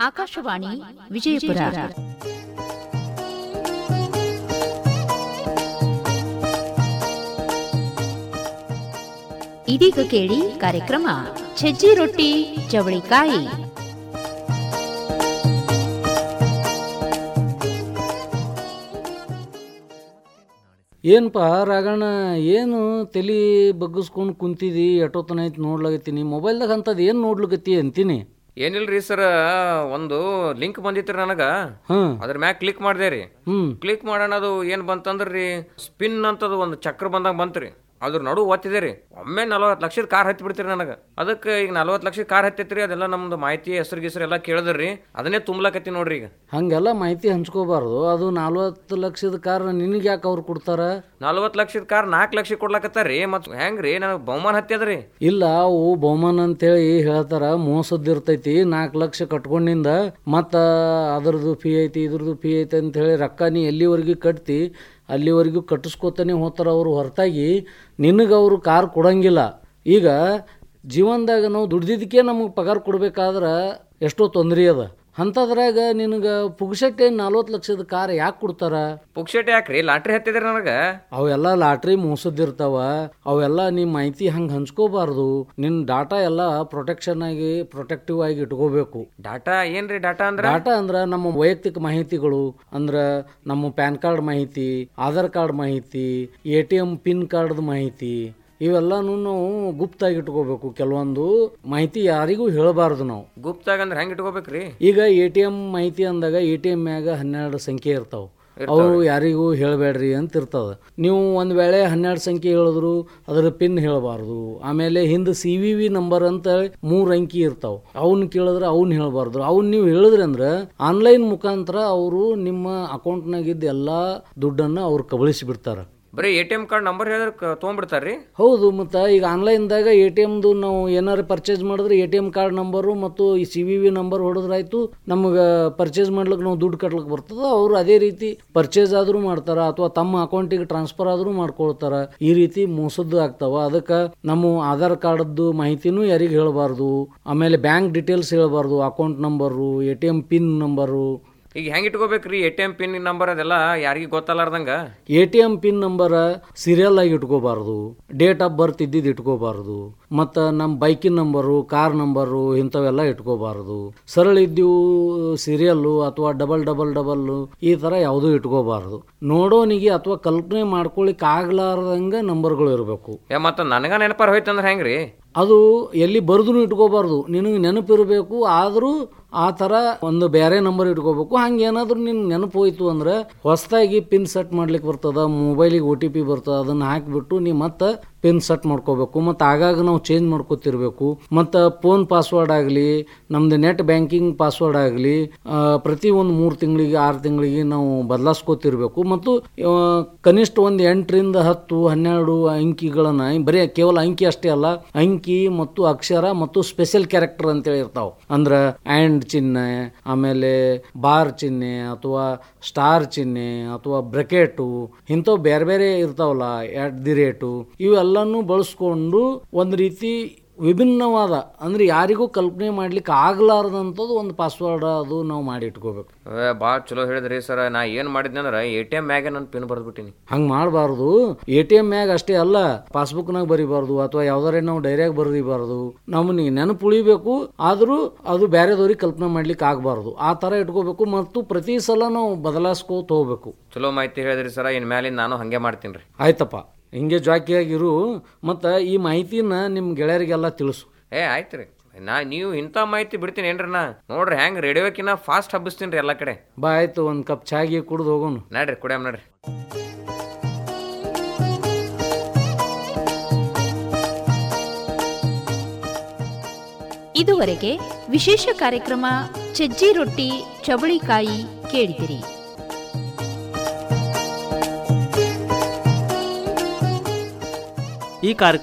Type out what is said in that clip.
ಆಕಾಶವಾಣಿ ವಿಜಯಪುರ ಇದೀಗ ಕೇಳಿ ಕಾರ್ಯಕ್ರಮ ಸಜ್ಜಿ ರೊಟ್ಟಿ ಚವಳಿಕಾಯಿ ಏನಪ್ಪ ರಾಗಣ್ಣ ಏನು ತಲೆ ಬಗ್ಗಿಸ್ಕೊಂಡು ಕುಂತಿದಿ ಎಷ್ಟೊತ್ತನ ಐತಿ ನೋಡ್ಲಾಗತ್ತೀನಿ ಮೊಬೈಲ್ದಾಗ ಅಂಥದ್ದು ಏನು ನೋಡ್ಲಿಕತ್ತಿ ಅಂತೀನಿ ಏನಿಲ್ರಿ ಸರ್ ಒಂದು ಲಿಂಕ್ ಬಂದಿತ್ರಿ ನನಗ ಹಾಂ ಅದ್ರ ಮ್ಯಾಗ ಕ್ಲಿಕ್ ಮಾಡಿದೆ ರೀ ಹ್ಞೂ ಕ್ಲಿಕ್ ಮಾಡೋಣ ಅದು ಏನ್ ಬಂತಂದ್ರಿ ಸ್ಪಿನ್ ಅಂತದು ಒಂದು ಚಕ್ರ ಬಂದಂಗ ಬಂತ್ರಿ ಅದ್ರ ನಡು ಒತ್ತಿದೆ ರೀ ಒಮ್ಮೆ ನಲವತ್ತು ಲಕ್ಷದ ಕಾರ್ ಹತ್ತಿ ಬಿಡ್ತೀರಿ ನನಗೆ ಅದಕ್ಕೆ ಈಗ ನಲವತ್ತು ಲಕ್ಷದ ಕಾರ್ ಹತ್ತೈತ್ರಿ ಅದೆಲ್ಲ ನಮ್ದು ಮಾಹಿತಿ ಹೆಸರು ಗಿಸ್ರು ಎಲ್ಲ ಕೇಳಿದ್ರಿ ಅದನ್ನೇ ತುಂಬ್ಲಕತ್ತಿ ನೋಡ್ರಿ ಈಗ ಹಾಗೆಲ್ಲ ಮಾಹಿತಿ ಹಂಚ್ಕೋಬಾರ್ದು ಅದು ನಲ್ವತ್ತು ಲಕ್ಷದ ಕಾರ್ ನಿನಗೆ ಯಾಕೆ ಅವ್ರು ಕೊಡ್ತಾರ ನಲವತ್ತು ಲಕ್ಷದ ಕಾರ್ ನಾಲ್ಕು ಲಕ್ಷ ಕೊಡ್ಲಕತ್ತಾರ್ರಿ ಮತ್ ಹೆಂಗ್ರಿ ನನಗೆ ಬಹುಮಾನ ಹತ್ಯದ್ರಿ ಇಲ್ಲ ಅವು ಬಹುಮಾನ ಅಂತೇಳಿ ಹೇಳ್ತಾರ ಮೋಸದ್ದಿರ್ತೈತಿ ನಾಲ್ಕು ಲಕ್ಷ ಕಟ್ಕೊಂಡಿಂದ ಮತ್ತು ಅದ್ರದ್ದು ಫೀ ಐತಿ ಇದ್ರದ್ದು ಫೀ ಐತಿ ಅಂತ ಹೇಳಿ ರೊಕ್ಕ ನೀ ಎಲ್ಲಿವರೆಗೂ ಕಟ್ತಿ ಅಲ್ಲಿವರೆಗೂ ಕಟ್ಟಿಸ್ಕೊತಾನೆ ಹೋಗ್ತಾರ ಅವರು ಹೊರತಾಗಿ ನಿನಗೆ ಅವರು ಕಾರ್ ಕೊಡಂಗಿಲ್ಲ ಈಗ ಜೀವನದಾಗ ನಾವು ದುಡ್ದಿದ್ದಕ್ಕೆ ನಮಗೆ ಪಗಾರ ಕೊಡ್ಬೇಕಾದ್ರೆ ಎಷ್ಟೋ ತೊಂದರೆ ಅದ ಅಂಥದ್ರಾಗ ನಿನಗೆ ಪುಗ್ಸಟ್ಟೆ ನಲ್ವತ್ತು ಲಕ್ಷದ ಕಾರ್ ಯಾಕೆ ಕೊಡ್ತಾರ ಪುಕ್ಷೇಟ್ ಯಾಕ್ರಿ ಲಾಟ್ರಿ ಹತ್ತಿದ್ರಿ ನನಗೆ ಅವೆಲ್ಲ ಲಾಟ್ರಿ ಮೋಸದಿರ್ತಾವ ಅವೆಲ್ಲ ನಿಮ್ಮ ಮಾಹಿತಿ ಹಂಗೆ ಹಂಚ್ಕೋಬಾರ್ದು ನಿನ್ನ ಡಾಟಾ ಎಲ್ಲ ಪ್ರೊಟೆಕ್ಷನ್ ಆಗಿ ಪ್ರೊಟೆಕ್ಟಿವ್ ಆಗಿ ಇಟ್ಕೋಬೇಕು ಡಾಟಾ ಏನ್ರಿ ಡಾಟಾ ಅಂದ್ರ ಡಾಟಾ ಅಂದ್ರೆ ನಮ್ಮ ವೈಯಕ್ತಿಕ ಮಾಹಿತಿಗಳು ಅಂದ್ರೆ ನಮ್ಮ ಪ್ಯಾನ್ ಕಾರ್ಡ್ ಮಾಹಿತಿ ಆಧಾರ್ ಕಾರ್ಡ್ ಮಾಹಿತಿ ಎ ಟಿ ಎಮ್ ಪಿನ್ ಕಾರ್ಡ್ದ ಮಾಹಿತಿ ಇವೆಲ್ಲನೂ ನಾವು ಗುಪ್ತಾಗಿ ಇಟ್ಕೋಬೇಕು ಕೆಲವೊಂದು ಮಾಹಿತಿ ಯಾರಿಗೂ ಹೇಳಬಾರ್ದು ನಾವು ಗುಪ್ತಾಗ ಅಂದ್ರೆ ಹೆಂಗ್ ಇಟ್ಕೋಬೇಕ್ರಿ ಈಗ ಎ ಟಿ ಎಮ್ ಮಾಹಿತಿ ಅಂದಾಗ ಎ ಟಿ ಎಮ್ ಮ್ಯಾಗ ಹನ್ನೆರಡು ಸಂಖ್ಯೆ ಇರ್ತಾವ ಅವು ಯಾರಿಗೂ ಹೇಳಬೇಡ್ರಿ ಅಂತ ಇರ್ತದ ನೀವು ಒಂದು ವೇಳೆ ಹನ್ನೆರಡು ಸಂಖ್ಯೆ ಹೇಳಿದ್ರು ಅದರ ಪಿನ್ ಹೇಳಬಾರ್ದು ಆಮೇಲೆ ಹಿಂದೆ ಸಿ ವಿ ವಿ ನಂಬರ್ ಅಂತ ಮೂರು ಅಂಕಿ ಇರ್ತಾವ ಅವನ್ನ ಕೇಳಿದ್ರೆ ಅವ್ನ ಹೇಳಬಾರ್ದು ಅವ್ನ ನೀವು ಹೇಳಿದ್ರಿ ಅಂದ್ರೆ ಆನ್ಲೈನ್ ಮುಖಾಂತರ ಅವರು ನಿಮ್ಮ ಅಕೌಂಟ್ನಾಗಿದ್ದ ಎಲ್ಲಾ ದುಡ್ಡನ್ನ ಅವ್ರು ಕಬಳಿಸಿ ಬಿಡ್ತಾರೆ ಬರೀ A T M card number ಹೇಳಿದ್ರೆ ಕ- ತೊಗೊಂಡ್ಬಿಡ್ತಾರ್ರಿ ಹೌದು ಮತ್ತು ಈಗ ಆನ್ಲೈನ್ದಾಗ ಎ ಟಿ ಎಮ್ದು ನಾವು ಏನಾರು ಪರ್ಚೇಸ್ ಮಾಡಿದ್ರೆ A T M card number ಮತ್ತು ಈ ಸಿ ವಿ ವಿ ನಂಬರ್ ಹೊಡೆದ್ರಾಯ್ತು ನಮಗೆ ಪರ್ಚೇಸ್ ಮಾಡ್ಲಿಕ್ಕೆ ನಾವು ದುಡ್ಡು ಕಟ್ಲಿಕ್ಕೆ ಬರ್ತದೆ ಅವರು ಅದೇ ರೀತಿ ಪರ್ಚೇಸ್ ಆದರೂ ಮಾಡ್ತಾರ ಅಥವಾ ತಮ್ಮ ಅಕೌಂಟಿಗೆ ಟ್ರಾನ್ಸ್ಫರ್ ಆದರೂ ಮಾಡ್ಕೊಳ್ತಾರ ಈ ರೀತಿ ಮೋಸದ್ದು ಆಗ್ತಾವ ಅದಕ್ಕೆ ನಮ್ಮ ಆಧಾರ್ ಕಾರ್ಡ್ದು ಮಾಹಿತಿನೂ ಯಾರಿಗೆ ಹೇಳಬಾರ್ದು ಆಮೇಲೆ ಬ್ಯಾಂಕ್ ಡೀಟೇಲ್ಸ್ ಹೇಳಬಾರ್ದು account number A T M pin number ಈಗ ಹೆಂಗ್ ಇಟ್ಕೋಬೇಕ್ರಿ A T M pin number ಅದೆಲ್ಲ ಯಾರಿಗೂ ಗೊತ್ತಲ್ಲಾರ್ದಂಗ A T M pin number serial ಆಗಿ ಇಟ್ಕೋಬಾರ್ದು ಡೇಟ್ ಆಫ್ ಬರ್ತ್ ಇದ್ದಿದ್ದು ಇಟ್ಕೋಬಾರ್ದು ಮತ್ತು ನಮ್ಮ ಬೈಕಿನ ನಂಬರು ಕಾರ್ ನಂಬರು ಇಂಥವೆಲ್ಲ ಇಟ್ಕೋಬಾರ್ದು ಸರಳ ಇದ್ದೀವು ಸೀರಿಯಲ್ಲು ಅಥವಾ ಡಬಲ್ ಡಬಲ್ ಡಬಲ್ಲು ಈ ಥರ ಯಾವುದೂ ಇಟ್ಕೋಬಾರ್ದು ನೋಡೋನಿಗೆ ಅಥವಾ ಕಲ್ಪನೆ ಮಾಡ್ಕೊಳಿಕ್ ಆಗ್ಲಾರ್ದಂಗ ನಂಬರ್ಗಳು ಇರಬೇಕು ಏ ಮತ್ತ ನನಗ ನೆನಪಾರ ಹೋಯ್ತಂದ್ರ ಹೆಂಗ್ರಿ ಅದು ಎಲ್ಲಿ ಬರ್ದು ಇಟ್ಕೋಬಾರ್ದು ನಿನಗೆ ನೆನಪಿರಬೇಕು ಆದರೂ ಆ ಥರ ಒಂದು ಬೇರೆ ನಂಬರ್ ಇಟ್ಕೋಬೇಕು ಹಂಗೆ ಏನಾದರೂ ನಿನ್ ನೆನಪು ಹೋಯ್ತು ಅಂದ್ರೆ ಹೊಸದಾಗಿ ಪಿನ್ ಸೆಟ್ ಮಾಡ್ಲಿಕ್ಕೆ ಬರ್ತದ ಮೊಬೈಲಿಗೆ ಒ ಟಿ ಪಿ ಬರ್ತದ ಅದನ್ನ ಹಾಕಿಬಿಟ್ಟು ನೀವು ಮತ್ತೆ ಪಿನ್ ಸೆಟ್ ಮಾಡ್ಕೋಬೇಕು ಮತ್ತು ಆಗಾಗ ನಾವು ಚೇಂಜ್ ಮಾಡ್ಕೋತಿರ್ಬೇಕು ಮತ್ತು ಫೋನ್ ಪಾಸ್ವರ್ಡ್ ಆಗಲಿ ನಮ್ದು ನೆಟ್ ಬ್ಯಾಂಕಿಂಗ್ ಪಾಸ್ವರ್ಡ್ ಆಗಲಿ ಪ್ರತಿ ಒಂದು ಮೂರು ತಿಂಗಳಿಗೆ ಆರು ತಿಂಗಳಿಗೆ ನಾವು ಬದಲಾಯಿಸ್ಕೋತಿರ್ಬೇಕು ಮತ್ತು ಆ, ಕನಿಷ್ಠ ಒಂದು ಎಂಟರಿಂದ ಹತ್ತು ಹನ್ನೆರಡು ಅಂಕಿಗಳನ್ನ ಬರೀ ಕೇವಲ ಅಂಕಿ ಅಷ್ಟೇ ಅಲ್ಲ ಅಂಕಿ ಮತ್ತು ಅಕ್ಷರ ಮತ್ತು ಸ್ಪೆಷಲ್ ಕ್ಯಾರೆಕ್ಟರ್ ಅಂತೇಳಿ ಇರ್ತಾವ ಅಂದ್ರ ಆ್ಯಂಡ್ ಚಿಹ್ನೆ ಆಮೇಲೆ ಬಾರ್ ಚಿಹ್ನೆ ಅಥವಾ ಸ್ಟಾರ್ ಚಿಹ್ನೆ ಅಥವಾ ಬ್ರೆಕೆಟು ಇಂಥವು ಬೇರೆ ಬೇರೆ ಇರ್ತಾವಲ್ಲ ಎಟ್ ದಿ ರೇಟು ಇವೆಲ್ಲನೂ ಬಳಸ್ಕೊಂಡು ಒಂದು ರೀತಿ ವಿಭಿನ್ನವಾದ ಅಂದ್ರೆ ಯಾರಿಗೂ ಕಲ್ಪನೆ ಮಾಡ್ಲಿಕ್ಕೆ ಆಗ್ಲಾರ್ದಂಥದ್ದು ಒಂದು ಪಾಸ್ವರ್ಡ್ ಅದು ನಾವು ಮಾಡಿ ಇಟ್ಕೋಬೇಕು ಏ, ಭಾಳ ಚಲೋ ಹೇಳಿದ್ರಿ ಸರ್ ನಾ ಏನ್ ಮಾಡಿದ್ನಿ ಅಂದ್ರ ಎ ಟಿ ಎಂ ಮ್ಯಾಗೆ ನನ್ನ ಪಿನ್ ಬರ್ದ್ಬಿಟ್ಟಿನಿ ಹಂಗೆ ಮಾಡಬಾರ್ದು ಎ ಟಿ ಎಮ್ ಮ್ಯಾಗ ಅಷ್ಟೇ ಅಲ್ಲ ಪಾಸ್ಬುಕ್ನಾಗ ಬರಿಬಾರ್ದು ಅಥವಾ ಯಾವ್ದಾರೆ ನಾವು ಡೈರಿಯಾಗ ಬರೀಬಾರ್ದು ನಮ್ಮನ್ನ ನೆನಪು ಉಳಿಬೇಕು ಆದರೂ ಅದು ಬೇರೆದವ್ರಿಗೆ ಕಲ್ಪನೆ ಮಾಡ್ಲಿಕ್ಕೆ ಆಗಬಾರ್ದು ಆ ಥರ ಇಟ್ಕೋಬೇಕು ಮತ್ತು ಪ್ರತಿ ಸಲ ನಾವು ಬದಲಾಯಿಸ್ಕೋತ ಹೋಗ್ಬೇಕು ಚಲೋ ಮಾಹಿತಿ ಹೇಳಿದ್ರಿ ಸರ್ ಇನ್ ಮ್ಯಾಲಿಂದ ನಾನು ಹಂಗೆ ಮಾಡ್ತೀನಿ ರೀ ಆಯ್ತಪ್ಪ ಹಿಂಗೆ ಜಾಕಿಯಾಗಿರು ಮತ್ತು ಈ ಮಾಹಿತಿನ ನಿಮ್ಮ ಗೆಳೆಯರಿಗೆಲ್ಲ ತಿಳಿಸು ಏ ಆಯ್ತು ರೀ ನಾ ನೀವು ಇಂಥ ಮಾಹಿತಿ ಬಿಡ್ತೀನಿ ಏನ್ರಿ ನಾ ನೋಡ್ರಿ ಹೆಂಗ್ ರೇಡಿಯೋಕಿನ್ನ ಫಾಸ್ಟ್ ಹಬ್ಬಿಸ್ತೀನಿ ರೀ ಎಲ್ಲ ಕಡೆ ಬಾ ಆಯ್ತು ಒಂದು ಕಪ್ ಚಾಗಿ ಕುಡ್ದು ಹೋಗೋಣ ನಡ್ರಿ ಕುಡಿಯಮ್ ನಡ್ರಿ ಇದುವರೆಗೆ ವಿಶೇಷ ಕಾರ್ಯಕ್ರಮ ಸಜ್ಜಿ ರೊಟ್ಟಿ ಚವಳಿಕಾಯಿ ಕೇಳಿದಿರಿ ಈ ಕಾರ್ಯಕ್ರಮ